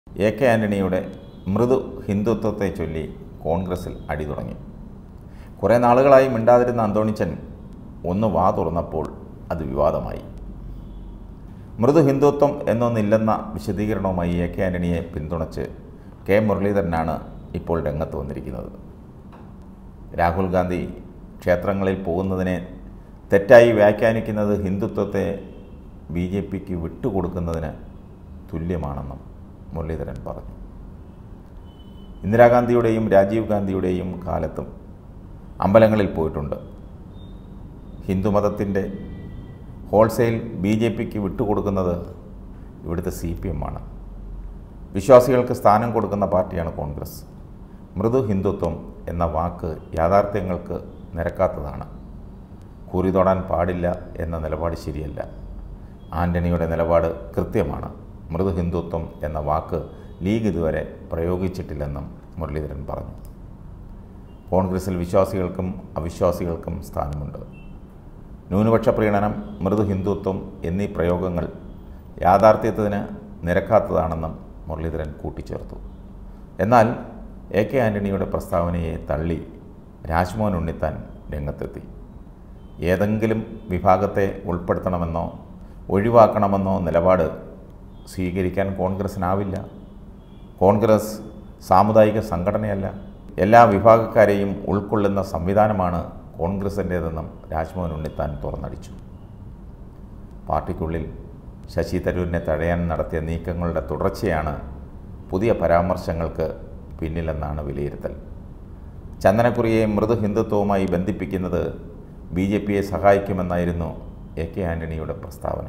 A K ആൻ്റണിയുടെ മൃദു ഹിന്ദുത്വത്തെ ചൊല്ലി കോൺഗ്രസിൽ അടി തുടങ്ങി കുറേ നാളുകളായി മിണ്ടാതിരുന്ന അന്തോണിച്ചൻ ഒന്ന് വാ തുറന്നപ്പോൾ അത് വിവാദമായി മൃദു ഹിന്ദുത്വം എന്നൊന്നില്ലെന്ന വിശദീകരണവുമായി എ കെ ആൻ്റണിയെ പിന്തുണച്ച് കെ മുരളീധരനാണ് ഇപ്പോൾ രംഗത്ത് വന്നിരിക്കുന്നത് രാഹുൽ ഗാന്ധി ക്ഷേത്രങ്ങളിൽ പോകുന്നതിനെ തെറ്റായി വ്യാഖ്യാനിക്കുന്നത് ഹിന്ദുത്വത്തെ ബി ജെ പിക്ക് വിട്ടുകൊടുക്കുന്നതിന് തുല്യമാണെന്നും മുരളീധരൻ പറഞ്ഞു ഇന്ദിരാഗാന്ധിയുടെയും രാജീവ് ഗാന്ധിയുടെയും കാലത്തും അമ്പലങ്ങളിൽ പോയിട്ടുണ്ട് ഹിന്ദുമതത്തിൻ്റെ ഹോൾസെയിൽ ബി ജെ പിക്ക് വിട്ടുകൊടുക്കുന്നത് ഇവിടുത്തെ സി പി എം ആണ് വിശ്വാസികൾക്ക് സ്ഥാനം കൊടുക്കുന്ന പാർട്ടിയാണ് കോൺഗ്രസ് മൃദു ഹിന്ദുത്വം എന്ന വാക്ക് യാഥാർത്ഥ്യങ്ങൾക്ക് നിരക്കാത്തതാണ് കുറി തൊടാൻ പാടില്ല എന്ന നിലപാട് ശരിയല്ല ആൻ്റണിയുടെ നിലപാട് കൃത്യമാണ് മൃദു ഹിന്ദുത്വം എന്ന വാക്ക് ലീഗ് ഇതുവരെ പ്രയോഗിച്ചിട്ടില്ലെന്നും മുരളീധരൻ പറഞ്ഞു കോൺഗ്രസിൽ വിശ്വാസികൾക്കും അവിശ്വാസികൾക്കും സ്ഥാനമുണ്ട് ന്യൂനപക്ഷ പ്രീണനം മൃദു ഹിന്ദുത്വം എന്നീ പ്രയോഗങ്ങൾ യാഥാർത്ഥ്യത്തിന് നിരക്കാത്തതാണെന്നും മുരളീധരൻ കൂട്ടിച്ചേർത്തു എന്നാൽ എ കെ ആൻ്റണിയുടെ പ്രസ്താവനയെ തള്ളി രാജ്മോഹൻ ഉണ്ണിത്താൻ രംഗത്തെത്തി ഏതെങ്കിലും വിഭാഗത്തെ ഉൾപ്പെടുത്തണമെന്നോ ഒഴിവാക്കണമെന്നോ നിലപാട് സ്വീകരിക്കാൻ കോൺഗ്രസ്സിനാവില്ല കോൺഗ്രസ് സാമുദായിക സംഘടനയല്ല എല്ലാ വിഭാഗക്കാരെയും ഉൾക്കൊള്ളുന്ന സംവിധാനമാണ് കോൺഗ്രസിൻ്റേതെന്നും രാജ്മോഹൻ ഉണ്ണിത്താൻ തുറന്നടിച്ചു പാർട്ടിക്കുള്ളിൽ ശശി തരൂരിനെ തടയാൻ നടത്തിയ നീക്കങ്ങളുടെ തുടർച്ചയാണ് പുതിയ പരാമർശങ്ങൾക്ക് പിന്നിലെന്നാണ് വിലയിരുത്തൽ ചന്ദനക്കുറിയെ മൃദു ഹിന്ദുത്വവുമായി ബന്ധിപ്പിക്കുന്നത് ബി ജെ പിയെ സഹായിക്കുമെന്നായിരുന്നു എ കെ ആൻ്റണിയുടെ പ്രസ്താവന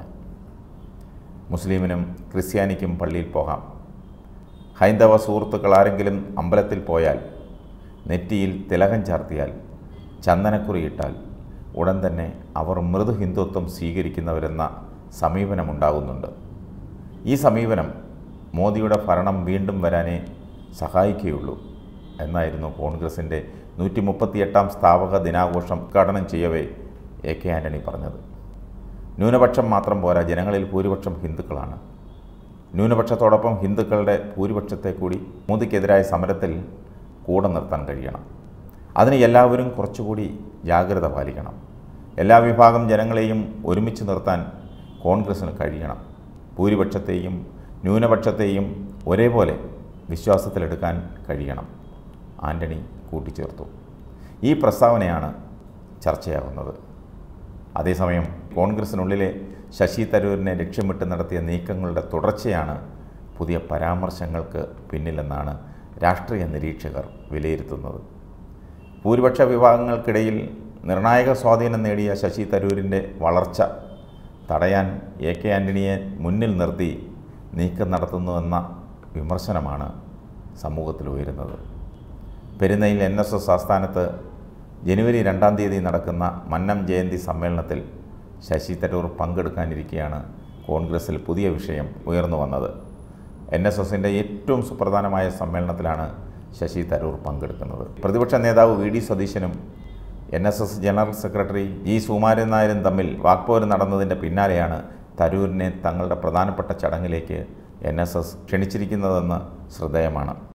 മുസ്ലിമിനും ക്രിസ്ത്യാനിക്കും പള്ളിയിൽ പോകാം ഹൈന്ദവ സുഹൃത്തുക്കൾ ആരെങ്കിലും അമ്പലത്തിൽ പോയാൽ നെറ്റിയിൽ തിലകം ചാർത്തിയാൽ ചന്ദനക്കുറിയിട്ടാൽ ഉടൻ തന്നെ അവർ മൃദു ഹിന്ദുത്വം സ്വീകരിക്കുന്നവരെന്ന സമീപനമുണ്ടാകുന്നുണ്ട് ഈ സമീപനം മോദിയുടെ ഭരണം വീണ്ടും വരാനേ സഹായിക്കുകയുള്ളൂ എന്നായിരുന്നു കോൺഗ്രസിൻ്റെ നൂറ്റി മുപ്പത്തിയെട്ടാം സ്ഥാപക ദിനാഘോഷം ഉദ്ഘാടനം ചെയ്യവേ എ കെ ആൻ്റണി പറഞ്ഞത് ന്യൂനപക്ഷം മാത്രം പോരാ ജനങ്ങളിൽ ഭൂരിപക്ഷം ഹിന്ദുക്കളാണ് ന്യൂനപക്ഷത്തോടൊപ്പം ഹിന്ദുക്കളുടെ ഭൂരിപക്ഷത്തെ കൂടി മോദിക്കെതിരായ സമരത്തിൽ കൂടെ നിർത്താൻ കഴിയണം അതിന് എല്ലാവരും കുറച്ചുകൂടി ജാഗ്രത പാലിക്കണം എല്ലാ വിഭാഗം ജനങ്ങളെയും ഒരുമിച്ച് നിർത്താൻ കോൺഗ്രസ്സിന് കഴിയണം ഭൂരിപക്ഷത്തെയും ന്യൂനപക്ഷത്തെയും ഒരേപോലെ വിശ്വാസത്തിലെടുക്കാൻ കഴിയണം ആൻ്റണി കൂട്ടിച്ചേർത്തു ഈ പ്രസ്താവനയാണ് ചർച്ചയാകുന്നത് അതേസമയം കോൺഗ്രസിനുള്ളിലെ ശശി തരൂരിനെ ലക്ഷ്യമിട്ട് നടത്തിയ നീക്കങ്ങളുടെ തുടർച്ചയാണ് പുതിയ പരാമർശങ്ങൾക്ക് പിന്നിലെന്നാണ് രാഷ്ട്രീയ നിരീക്ഷകർ വിലയിരുത്തുന്നത് ഭൂരിപക്ഷ വിഭാഗങ്ങൾക്കിടയിൽ നിർണായക സ്വാധീനം നേടിയ ശശി തരൂരിൻ്റെ വളർച്ച തടയാൻ എ കെ ആൻ്റണിയെ മുന്നിൽ നിർത്തി നീക്കം നടത്തുന്നുവെന്ന വിമർശനമാണ് സമൂഹത്തിൽ ഉയരുന്നത് പെരുന്നയിൽ എൻ എസ് എസ് ആസ്ഥാനത്ത് ജനുവരി രണ്ടാം തീയതി നടക്കുന്ന മന്നം ജയന്തി സമ്മേളനത്തിൽ ശശി തരൂർ പങ്കെടുക്കാനിരിക്കെയാണ് കോൺഗ്രസിൽ പുതിയ വിഷയം ഉയർന്നു വന്നത് എൻ എസ് എസിൻ്റെ ഏറ്റവും സുപ്രധാനമായ സമ്മേളനത്തിലാണ് ശശി തരൂർ പങ്കെടുക്കുന്നത് പ്രതിപക്ഷ നേതാവ് വി ഡി സതീശനും N S S general secretary G Sukumaran നായരും തമ്മിൽ വാക്പോര് നടന്നതിൻ്റെ പിന്നാലെയാണ് തരൂരിനെ തങ്ങളുടെ പ്രധാനപ്പെട്ട ചടങ്ങിലേക്ക് എൻ എസ് എസ് ക്ഷണിച്ചിരിക്കുന്നതെന്ന് ശ്രദ്ധേയമാണ്